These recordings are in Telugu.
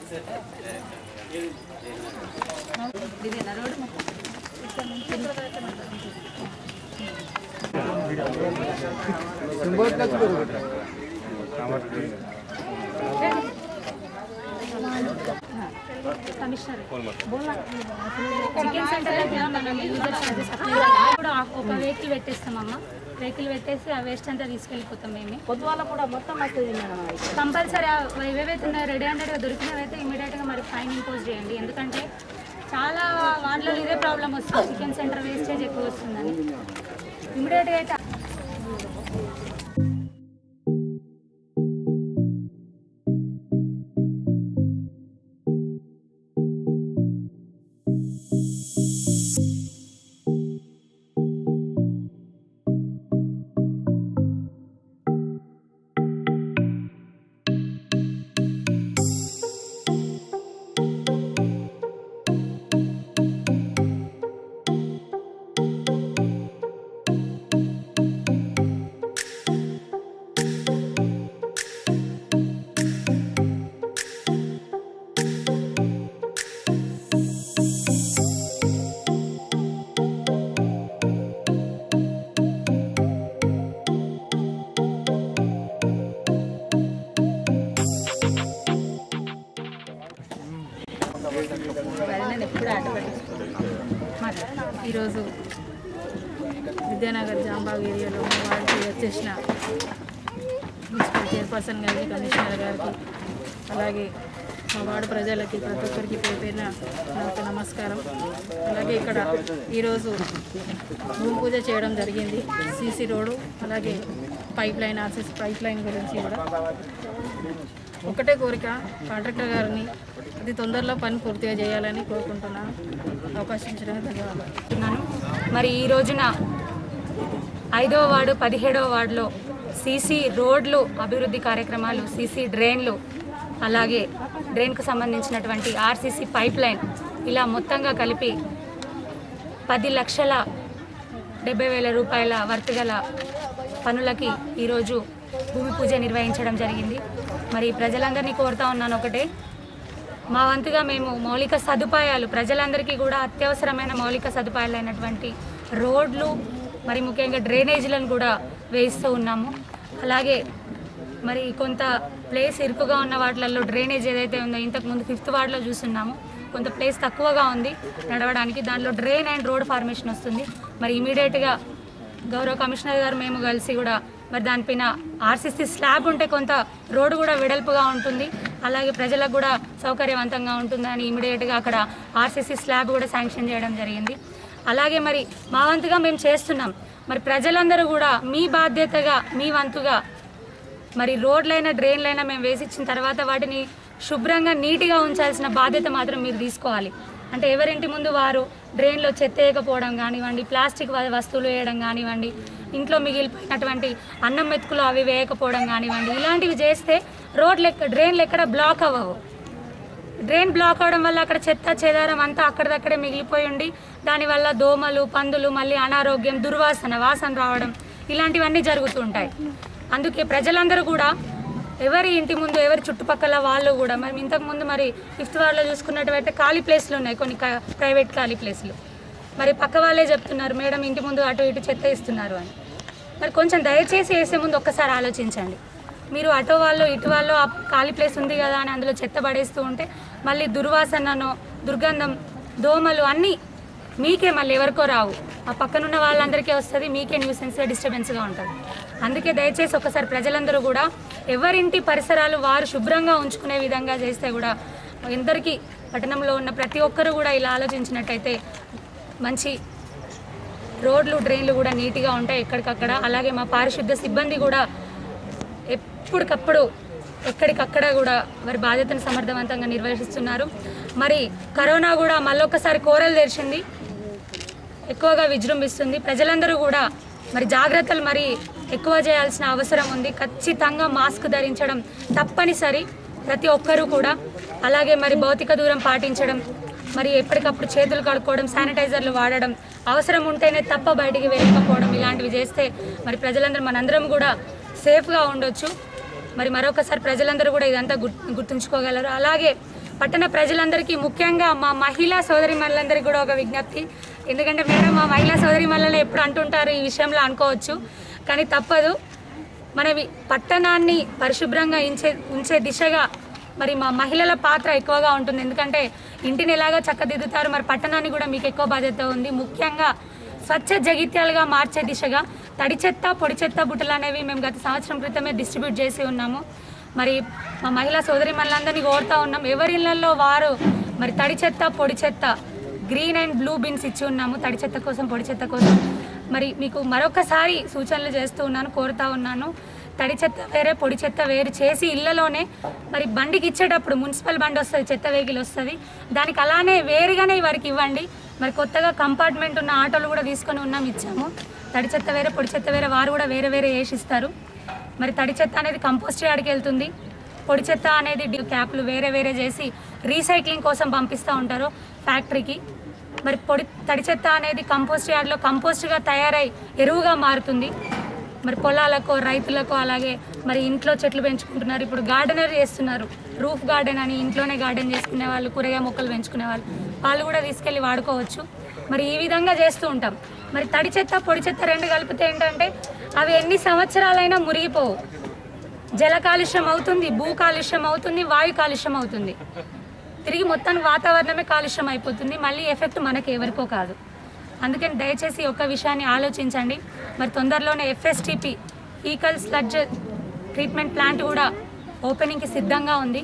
ఇదేనా రోడ్డు మొత్తం? కమిషనర్ చికెన్ సెంటర్ మనం యూజర్ చార్జెస్ కూడా ఒక వెహికల్ పెట్టేస్తామమ్మా వెహికల్ పెట్టేసి ఆ వేస్ట్ అంతా తీసుకెళ్ళిపోతాం మేమే పొద్దువాల కూడా మొత్తం వస్తుంది మేడం అది. కంపల్సరీ ఏవైతే ఉన్నాయో రెడీ హండ్రెడ్గా దొరికినవైతే ఇమీడియట్గా మరి ఫైన్ ఇంపోజ్ చేయండి ఎందుకంటే చాలా వాటిలో ఇదే ప్రాబ్లం వస్తుంది చికెన్ సెంటర్ వేస్టేజ్ ఎక్కువ వస్తుందని ఇమీడియట్గా అయితే నేను ఎప్పుడు ఆట మరి ఈరోజు విద్యానగర్ జాంబాగ్ ఏరియాలో మా వార్డుకి వచ్చేసిన మున్సిపల్ చైర్పర్సన్ గారికి కమిషనర్ గారికి అలాగే మా వార్డు ప్రజలకి ప్రతి ఒక్కరికి పేరు పేరున నా యొక్క నమస్కారం అలాగే ఇక్కడ ఈరోజు భూమి పూజ చేయడం జరిగింది సీసీ రోడ్డు అలాగే pipe line RCC pipe line గురించి కూడా ఒకటే కోరిక కాంట్రాక్టర్ గారిని అతి తొందరలో పని పూర్తిగా చేయాలని కోరుకుంటున్నాను అవకాశం ఇచ్చడానికి ధన్యవాదాలు చెప్తున్నాను మరి ఈ రోజున ఐదవ వార్డు పదిహేడవ వార్డులో సీసీ రోడ్లు అభివృద్ధి కార్యక్రమాలు సీసీ డ్రైన్లు అలాగే డ్రైన్కు సంబంధించినటువంటి ఆర్సీసీ పైప్ లైన్ ఇలా మొత్తంగా కలిపి పది లక్షల డెబ్బై వేల రూపాయల వర్త్ గల పనులకి ఈరోజు భూమి పూజ నిర్వహించడం జరిగింది మరి ప్రజలందరినీ కోరుతా ఉన్నాను ఒకటే మా వంతుగా మేము మౌలిక సదుపాయాలు ప్రజలందరికీ కూడా అత్యవసరమైన మౌలిక సదుపాయాలు అయినటువంటి రోడ్లు మరి ముఖ్యంగా డ్రైనేజీలను కూడా వేయిస్తూ ఉన్నాము అలాగే మరి కొంత ప్లేస్ ఇరుకుగా ఉన్న వాటిలలో డ్రైనేజ్ ఏదైతే ఉందో ఇంతకు ముందు ఫిఫ్త్ వార్డులో చూస్తున్నాము కొంత ప్లేస్ తక్కువగా ఉంది నడవడానికి దానిలో డ్రైన్ అండ్ రోడ్ ఫార్మేషన్ వస్తుంది మరి ఇమీడియట్గా గౌరవ కమిషనర్ గారు మేము కలిసి కూడా మరి దానిపైన ఆర్సీసీ స్లాబ్ ఉంటే కొంత రోడ్డు కూడా వెడల్పుగా ఉంటుంది అలాగే ప్రజలకు కూడా సౌకర్యవంతంగా ఉంటుందని ఇమీడియట్గా అక్కడ ఆర్సీసీ స్లాబ్ కూడా శాంక్షన్ చేయడం జరిగింది అలాగే మరి మా వంతుగా మేము చేస్తున్నాం మరి ప్రజలందరూ కూడా మీ బాధ్యతగా మీ వంతుగా మరి రోడ్లైనా డ్రైన్లైనా మేము వేసి ఇచ్చిన తర్వాత వాటిని శుభ్రంగా నీట్గా ఉంచాల్సిన బాధ్యత మాత్రం మీరు తీసుకోవాలి అంటే ఎవరింటి ముందు వారు డ్రైన్లో చెత్త వేయకపోవడం కానివ్వండి ప్లాస్టిక్ వ- వస్తువులు వేయడం కానివ్వండి ఇంట్లో మిగిలిపోయినటువంటి అన్నం మెతుకులు అవి వేయకపోవడం కానివ్వండి ఇలాంటివి చేస్తే రోడ్లు ఎక్క డ్రైన్లు ఎక్కడ బ్లాక్ అవ్వవు డ్రైన్ బ్లాక్ అవడం వల్ల అక్కడ చెత్త చెదారం అంతా అక్కడిదక్కడే మిగిలిపోయి ఉండి దానివల్ల దోమలు పందులు మళ్ళీ అనారోగ్యం దుర్వాసన వాసన రావడం ఇలాంటివన్నీ జరుగుతుంటాయి అందుకే ప్రజలందరూ కూడా ఎవరి ఇంటి ముందు ఎవరి చుట్టుపక్కల వాళ్ళు కూడా మరి ఇంతకు ముందు మరి ఫిఫ్త్ వార్డులో చూసుకున్నట్టయితే ఖాళీ ప్లేస్లు ఉన్నాయి కొన్ని క- ప్రైవేట్ ఖాళీ ప్లేస్లు మరి పక్క వాళ్ళే చెప్తున్నారు మేడం ఇంటి ముందు అటు ఇటు చెత్త ఇస్తున్నారు అని మరి కొంచెం దయచేసి వేసే ముందు ఒక్కసారి ఆలోచించండి మీరు అటో వాళ్ళు ఇటు వాళ్ళు ఆ ఖాళీ ప్లేస్ ఉంది కదా అని అందులో చెత్త పడేస్తూ ఉంటే మళ్ళీ దుర్వాసనను దుర్గంధం దోమలు అన్నీ మీకే మళ్ళీ ఎవరికో రావు ఆ పక్కనున్న వాళ్ళందరికీ వస్తుంది మీకే న్యూసెన్స్గా డిస్టర్బెన్స్గా ఉంటుంది అందుకే దయచేసి ఒకసారి ప్రజలందరూ కూడా ఎవరింటి పరిసరాలు వారు శుభ్రంగా ఉంచుకునే విధంగా చేస్తే కూడా ఎందరికీ పట్టణంలో ఉన్న ప్రతి ఒక్కరూ కూడా ఇలా ఆలోచించినట్టయితే మంచి రోడ్లు డ్రైన్లు కూడా నీట్గా ఉంటాయి ఎక్కడికక్కడ అలాగే మా పారిశుద్ధ సిబ్బంది కూడా ఎప్పటికప్పుడు ఎక్కడికక్కడ కూడా వారి బాధ్యతను సమర్థవంతంగా నిర్వహిస్తున్నారు మరి కరోనా కూడా మళ్ళొక్కసారి కోరలు తెరిచింది ఎక్కువగా విజృంభిస్తుంది ప్రజలందరూ కూడా మరి జాగ్రత్తలు మరి ఎక్కువ చేయాల్సిన అవసరం ఉంది ఖచ్చితంగా మాస్క్ ధరించడం తప్పనిసరి ప్రతి ఒక్కరూ కూడా అలాగే మరి భౌతిక దూరం పాటించడం మరి ఎప్పటికప్పుడు చేతులు కడుక్కోవడం శానిటైజర్లు వాడడం అవసరం ఉంటేనే తప్ప బయటికి వెళ్ళకపోవడం ఇలాంటివి చేస్తే మరి ప్రజలందరూ మనందరం కూడా సేఫ్గా ఉండొచ్చు మరి మరొకసారి ప్రజలందరూ కూడా ఇదంతా గుర్తు గుర్తుంచుకోగలరు అలాగే పట్టణ ప్రజలందరికీ ముఖ్యంగా మా మహిళా సోదరి మహిళలందరికీ కూడా ఒక విజ్ఞప్తి ఎందుకంటే మేడం మా మహిళా సోదరి మహిళలు ఎప్పుడు అంటుంటారు ఈ విషయంలో అనుకోవచ్చు కానీ తప్పదు మనవి పట్టణాన్ని పరిశుభ్రంగా ఉంచే ఉంచే దిశగా మరి మా మహిళల పాత్ర ఎక్కువగా ఉంటుంది ఎందుకంటే ఇంటిని ఎలాగో చక్కదిద్దుతారు మరి పట్టణాన్ని కూడా మీకు ఎక్కువ బాధ్యత ఉంది ముఖ్యంగా స్వచ్ఛ జగిత్యాలుగా మార్చే దిశగా తడి చెత్త పొడి చెత్త బుట్టలు అనేవి మేము గత సంవత్సరం క్రితమే డిస్ట్రిబ్యూట్ చేసి ఉన్నాము మరి మా మహిళా సోదరి మనందరినీ కోరుతా ఉన్నాం ఎవరి ఇళ్లలో వారు మరి తడి చెత్త పొడి చెత్త గ్రీన్ అండ్ బ్లూ బిన్స్ ఇచ్చి ఉన్నాము తడి చెత్త కోసం పొడి చెత్త కోసం మరి మీకు మరొకసారి సూచనలు చేస్తూ ఉన్నాను కోరుతా ఉన్నాను తడి చెత్త వేరే పొడి చెత్త వేరు చేసి ఇళ్లలోనే మరి బండికి ఇచ్చేటప్పుడు మున్సిపల్ బండి వస్తుంది చెత్త వెహికల్ వస్తుంది దానికి అలానే వేరుగానే వారికి ఇవ్వండి మరి కొత్తగా కంపార్ట్మెంట్ ఉన్న ఆటోలు కూడా తీసుకొని ఉన్నాం ఇచ్చాము తడి చెత్త వేరే పొడి చెత్త వేరే వారు కూడా వేరే వేరే వేసి ఇస్తారు మరి తడి చెత్త అనేది కంపోస్ట్ యార్డ్కి వెళ్తుంది పొడి చెత్త అనేది డి- క్యాప్లు వేరే వేరే చేసి రీసైక్లింగ్ కోసం పంపిస్తూ ఉంటారు ఫ్యాక్టరీకి మరి పొడి తడి చెత్త అనేది కంపోస్ట్ యార్డ్లో కంపోస్ట్గా తయారై ఎరువుగా మారుతుంది మరి పొలాలకు రైతులకు అలాగే మరి ఇంట్లో చెట్లు పెంచుకుంటున్నారు ఇప్పుడు గార్డెనర్ చేస్తున్నారు రూఫ్ గార్డెన్ అని ఇంట్లోనే గార్డెన్ చేసుకునే వాళ్ళు కూరగాయ మొక్కలు పెంచుకునే వాళ్ళు వాళ్ళు కూడా తీసుకెళ్ళి వాడుకోవచ్చు మరి ఈ విధంగా చేస్తూ ఉంటాం మరి తడి చెత్త పొడి చెత్త రెండు కలిపితే ఏంటంటే అవి ఎన్ని సంవత్సరాలైనా మురిగిపోవు జల కాలుష్యం అవుతుంది భూ కాలుష్యం అవుతుంది వాయు కాలుష్యం అవుతుంది తిరిగి మొత్తానికి వాతావరణమే కాలుష్యం అయిపోతుంది మళ్ళీ ఎఫెక్ట్ మనకి ఎవరికో కాదు అందుకని దయచేసి ఒక విషయాన్ని ఆలోచించండి మరి తొందరలోనే FSTP faecal sludge treatment plant కూడా ఓపెనింగ్కి సిద్ధంగా ఉంది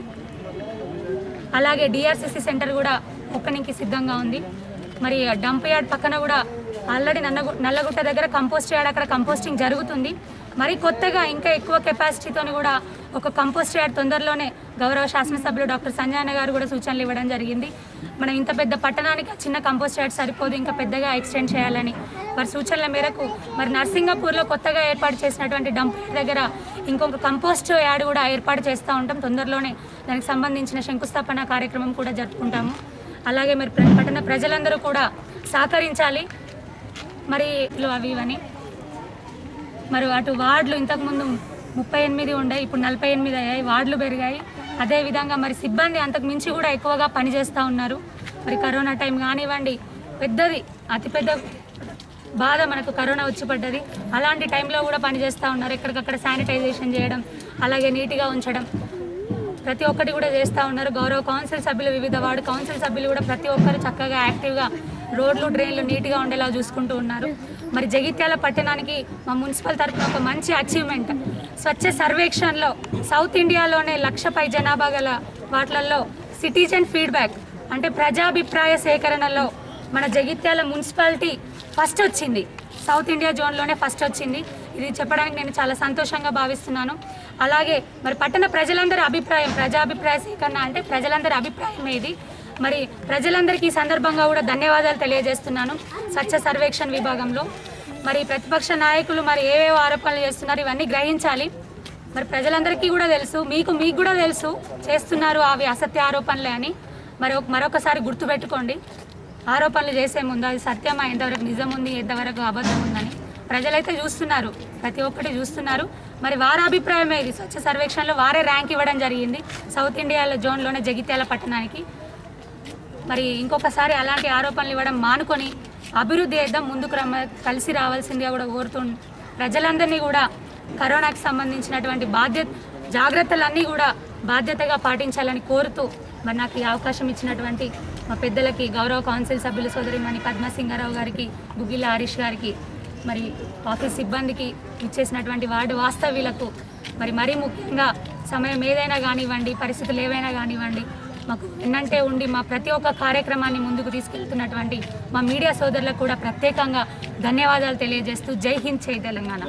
అలాగే డిఆర్సిసి సెంటర్ కూడా ఓపెనింగ్కి సిద్ధంగా ఉంది మరి డంప్ యార్డ్ పక్కన కూడా ఆల్రెడీ నన్నగు నల్లగుట్ట దగ్గర కంపోస్ట్ యార్డ్ అక్కడ కంపోస్టింగ్ జరుగుతుంది మరి కొత్తగా ఇంకా ఎక్కువ కెపాసిటీతో కూడా ఒక కంపోస్ట్ యార్డ్ తొందరలోనే గౌరవ శాసనసభ్యులు డాక్టర్ సంజయన గారు కూడా సూచనలు ఇవ్వడం జరిగింది మనం ఇంత పెద్ద పట్టణానికి ఆ చిన్న కంపోస్ట్ యార్డ్ సరిపోదు ఇంకా పెద్దగా ఎక్స్టెండ్ చేయాలని వారి సూచనల మేరకు మరి నర్సింగపూర్లో కొత్తగా ఏర్పాటు చేసినటువంటి డంప్ యార్డ్ దగ్గర ఇంకొక కంపోస్ట్ యార్డ్ కూడా ఏర్పాటు చేస్తూ ఉంటాం తొందరలోనే దానికి సంబంధించిన శంకుస్థాపన కార్యక్రమం కూడా జరుపుకుంటాము అలాగే మరి ప్ర- పట్టణ ప్రజలందరూ కూడా సహకరించాలి మరి ఇట్లు అవి ఇవని మరి అటు వార్డులు ఇంతకుముందు ముప్పై ఎనిమిది ఉండే ఇప్పుడు నలభై ఎనిమిది అయ్యాయి వార్డులు పెరిగాయి అదేవిధంగా మరి సిబ్బంది అంతకు మించి కూడా ఎక్కువగా పనిచేస్తూ ఉన్నారు మరి కరోనా టైం కానివ్వండి పెద్దది అతిపెద్ద బాధ మనకు కరోనా వచ్చి పడ్డది అలాంటి టైంలో కూడా పనిచేస్తూ ఉన్నారు ఎక్కడికక్కడ శానిటైజేషన్ చేయడం అలాగే నీట్గా ఉంచడం ప్రతి ఒక్కటి కూడా చేస్తూ ఉన్నారు గౌరవ కౌన్సిల్ సభ్యులు వివిధ వార్డు కౌన్సిల్ సభ్యులు కూడా ప్రతి ఒక్కరు చక్కగా యాక్టివ్గా రోడ్లు డ్రైన్లు నీట్గా ఉండేలా చూసుకుంటూ ఉన్నారు మరి జగిత్యాల పట్టణానికి మా మున్సిపల్ తరఫున ఒక మంచి అచీవ్మెంట్ స్వచ్ఛ సర్వేక్షణలో సౌత్ ఇండియాలోనే లక్ష పై జనాభా గల వాటిలలో సిటిజన్ ఫీడ్బ్యాక్ అంటే ప్రజాభిప్రాయ సేకరణలో మన జగిత్యాల మున్సిపాలిటీ ఫస్ట్ వచ్చింది సౌత్ ఇండియా జోన్లోనే ఫస్ట్ వచ్చింది ఇది చెప్పడానికి నేను చాలా సంతోషంగా భావిస్తున్నాను అలాగే మరి పట్టణ ప్రజలందరి అభిప్రాయం ప్రజాభిప్రాయ సేకరణ అంటే ప్రజలందరి అభిప్రాయం ఇది మరి ప్రజలందరికీ ఈ సందర్భంగా కూడా ధన్యవాదాలు తెలియజేస్తున్నాను స్వచ్ఛ సర్వేక్షణ విభాగంలో మరి ప్రతిపక్ష నాయకులు మరి ఏవేవో ఆరోపణలు చేస్తున్నారు ఇవన్నీ గ్రహించాలి మరి ప్రజలందరికీ కూడా తెలుసు మీకు మీకు కూడా తెలుసు చేస్తున్నారు అవి అసత్య ఆరోపణలే అని మరి ఒక- మరొకసారి గుర్తుపెట్టుకోండి ఆరోపణలు చేసే ముందు అది సత్యమా ఎంతవరకు నిజం ఉంది ఎంతవరకు అబద్ధం ఉందని ప్రజలైతే చూస్తున్నారు ప్రతి ఒక్కటి చూస్తున్నారు మరి వారి అభిప్రాయమే ఇది స్వచ్ఛ సర్వేక్షణలో వారే ర్యాంక్ ఇవ్వడం జరిగింది సౌత్ ఇండియాలో జోన్లోనే జగిత్యాల పట్టణానికి మరి ఇంకొకసారి అలాంటి ఆరోపణలు ఇవ్వడం మానుకొని అభివృద్ధి చేద్దాం ముందుకు రమ్మ కలిసి రావాల్సిందిగా కూడా కోరుతూ ప్రజలందరినీ కూడా కరోనాకి సంబంధించినటువంటి బాధ్యత జాగ్రత్తలన్నీ కూడా బాధ్యతగా పాటించాలని కోరుతూ మరి నాకు ఈ అవకాశం ఇచ్చినటువంటి మా పెద్దలకి గౌరవ కౌన్సిల్ సభ్యులు సోదరిమణి పద్మసింగారావు గారికి గుగ్గిల హరీష్ గారికి మరి ఆఫీస్ సిబ్బందికి ఇచ్చేసినటువంటి వార్డు వాస్తవ్యులకు మరి మరీ ముఖ్యంగా సమయం ఏదైనా కానివ్వండి పరిస్థితులు ఏవైనా కానివ్వండి మాకు ఎన్నంటే ఉండి మా ప్రతి ఒక్క కార్యక్రమాన్ని ముందుకు తీసుకెళ్తున్నటువంటి మా మీడియా సోదరులకు కూడా ప్రత్యేకంగా ధన్యవాదాలు తెలియజేస్తూ జై హింద్ జై తెలంగాణ